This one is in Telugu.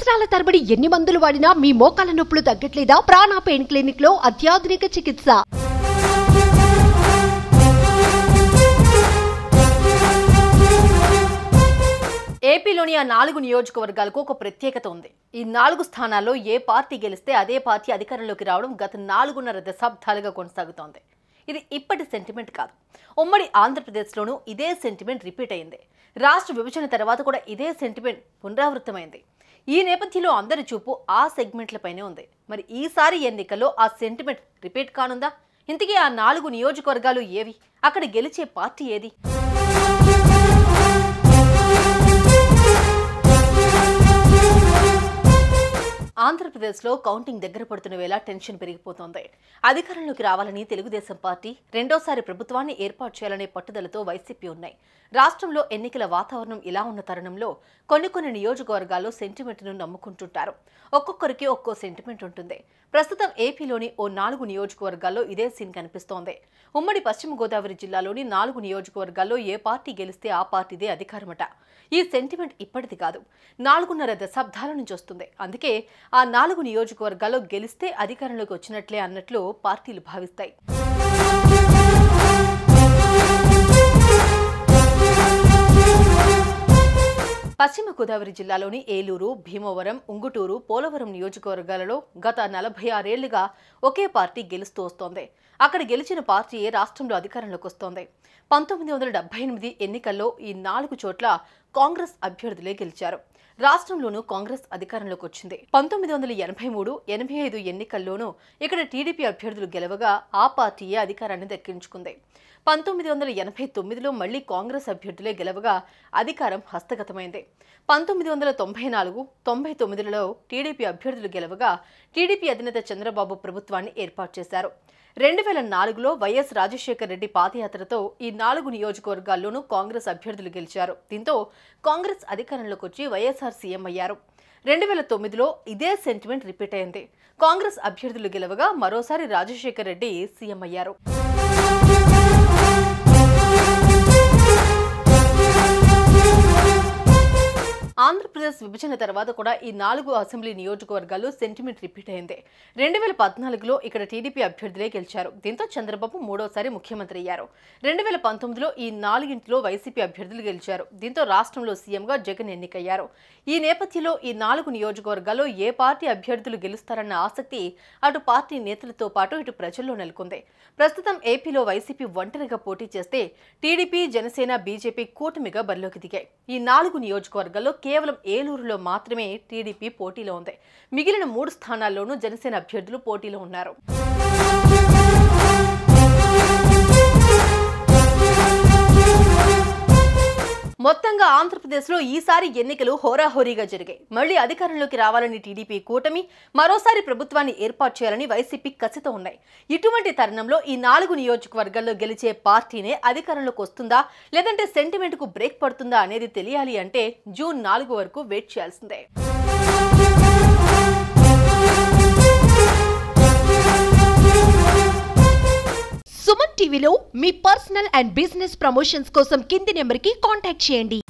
సంవత్సరాల తరబడి ఎన్ని మందులు వాడినా మీ మోకాల నొప్పులు తగ్గట్లేదా ప్రాణ పెయిన్ క్లినిక్ లో అత్యాధునిక చికిత్స ఏపీలోని ఆ నాలుగు నియోజకవర్గాలకు ఒక ప్రత్యేకత ఉంది ఈ నాలుగు స్థానాల్లో ఏ పార్టీ గెలిస్తే అదే పార్టీ అధికారంలోకి రావడం గత నాలుగున్నర దశాబ్దాలుగా కొనసాగుతోంది ఇది ఇప్పటి సెంటిమెంట్ కాదు ఉమ్మడి ఆంధ్రప్రదేశ్లోనూ ఇదే సెంటిమెంట్ రిపీట్ అయింది రాష్ట్ర విభజన తర్వాత కూడా ఇదే సెంటిమెంట్ పునరావృతమైంది ఈ నేపథ్యంలో అందరి చూపు ఆ సెగ్మెంట్లపైనే ఉంది మరి ఈసారి ఎన్నికల్లో ఆ సెంటిమెంట్ రిపీట్ కానుందా ఇంతకీ ఆ నాలుగు నియోజకవర్గాలు ఏవి అక్కడ గెలిచే పార్టీ ఏది ఆంధ్రప్రదేశ్లో కౌంటింగ్ దగ్గర పడుతున్న వేళ టెన్షన్ పెరిగిపోతోంది అధికారంలోకి రావాలని తెలుగుదేశం పార్టీ రెండోసారి ప్రభుత్వాన్ని ఏర్పాటు చేయాలనే పట్టుదలతో వైసీపీ ఉన్నాయి రాష్ట్రంలో ఎన్నికల వాతావరణం ఇలా ఉన్న తరుణంలో కొన్ని కొన్ని నియోజకవర్గాల్లో సెంటిమెంట్ను నమ్ముకుంటుంటారు ఒక్కొక్కరికి ఒక్కో సెంటిమెంట్ ఉంటుంది ప్రస్తుతం ఏపీలోని ఓ నాలుగు నియోజకవర్గాల్లో ఇదే సీన్ కనిపిస్తోంది ఉమ్మడి పశ్చిమ గోదావరి జిల్లాలోని నాలుగు నియోజకవర్గాల్లో ఏ పార్టీ గెలిస్తే ఆ పార్టీదే అధికారమట ఈ సెంటిమెంట్ ఇప్పటిది కాదు నాలుగున్నర దశాబ్దాల నుంచి వస్తుంది అందుకే ఆ నాలుగు నియోజకవర్గాల్లో గెలిస్తే అధికారంలోకి వచ్చినట్లే అన్నట్లు పార్టీలు భావిస్తాయి పశ్చిమ గోదావరి జిల్లాలోని ఏలూరు భీమవరం ఉంగుటూరు పోలవరం నియోజకవర్గాలలో గత నలభై ఆరేళ్లుగా ఒకే పార్టీ గెలుస్తూ వస్తోంది అక్కడ గెలిచిన పార్టీయే రాష్ట్రంలో అధికారంలోకి వస్తోంది పంతొమ్మిది వందల డెబ్బై ఎనిమిది ఎన్నికల్లో ఈ నాలుగు చోట్ల కాంగ్రెస్ అభ్యర్థులే గెలిచారు రాష్ట్రంలోనూ కాంగ్రెస్ అధికారంలోకి వచ్చింది పంతొమ్మిది వందల ఎనభై మూడు ఎనభై ఐదు ఎన్నికల్లోనూ ఇక్కడ టీడీపీ అభ్యర్థులు గెలవగా ఆ పార్టీయే అధికారాన్ని దక్కించుకుంది పంతొమ్మిది వందల ఎనభై తొమ్మిదిలో మళ్లీ కాంగ్రెస్ అభ్యర్థులే గెలవగా అధికారం హస్తగతమైంది పంతొమ్మిది వందల తొంభై నాలుగు తొంభై తొమ్మిదిలో టీడీపీ అభ్యర్థులు గెలవగా టీడీపీ అధినేత చంద్రబాబు ప్రభుత్వాన్ని ఏర్పాటు చేశారు రెండు వేల నాలుగులో వైఎస్ రాజశేఖర రెడ్డి పాదయాత్రతో ఈ నాలుగు నియోజకవర్గాల్లోనూ కాంగ్రెస్ అభ్యర్థులు గెలిచారు దీంతో కాంగ్రెస్ అధికారంలోకి వచ్చి వైఎస్ఆర్ సీఎం అయ్యారు రెండు వేల తొమ్మిదిలో ఇదే సెంటిమెంట్ రిపీట్ అయింది కాంగ్రెస్ అభ్యర్థులు గెలవగా మరోసారి రాజశేఖర రెడ్డి సీఎం అయ్యారు ఆంధ్రప్రదేశ్ విభజన తర్వాత కూడా ఈ నాలుగు అసెంబ్లీ నియోజకవర్గాల్లో సెంటిమెంట్ రిపీట్ అయింది రెండు వేల పద్నాలుగులో ఇక్కడ టీడీపీ అభ్యర్థులే గెలిచారు దీంతో చంద్రబాబు మూడోసారి ముఖ్యమంత్రి అయ్యారు రెండు వేల పంతొమ్మిదిలో ఈ నాలుగింటిలో వైసీపీ అభ్యర్థులు గెలిచారు దీంతో రాష్ట్రంలో సీఎంగా జగన్ ఎన్నికయ్యారు ఈ నేపథ్యంలో ఈ నాలుగు నియోజకవర్గాల్లో ఏ పార్టీ అభ్యర్థులు గెలుస్తారన్న ఆసక్తి అటు పార్టీ నేతలతో పాటు ఇటు ప్రజల్లో నెలకొంది ప్రస్తుతం ఏపీలో వైసీపీ ఒంటరిగా పోటీ చేస్తే టీడీపీ జనసేన బీజేపీ కూటమిగా బరిలోకి దిగాయి ఈ నాలుగు నియోజకవర్గాల్లో కేవలం ఏలూరులో మాత్రమే టీడీపీ పోటీలో ఉంది మిగిలిన మూడు స్థానాల్లోనూ జనసేన అభ్యర్థులు పోటీలో ఉన్నారు మొత్తంగా ఆంధ్రప్రదేశ్లో ఈసారి ఎన్నికలు హోరాహోరీగా జరిగాయి మళ్లీ అధికారంలోకి రావాలని టీడీపీ కూటమి మరోసారి ప్రభుత్వాన్ని ఏర్పాటు చేయాలని వైసీపీ కసితో ఉన్నాయి ఇటువంటి తరుణంలో ఈ నాలుగు నియోజకవర్గాల్లో గెలిచే పార్టీనే అధికారంలోకి వస్తుందా లేదంటే సెంటిమెంట్ కు బ్రేక్ పడుతుందా అనేది తెలియాలి అంటే జూన్ నాలుగు వరకు వెయిట్ చేయాల్సిందే సుమన్ టీవీలో మీ పర్సనల్ అండ్ బిజినెస్ ప్రమోషన్స్ కోసం కింది నెంబర్ కి కాంటాక్ట్ చేయండి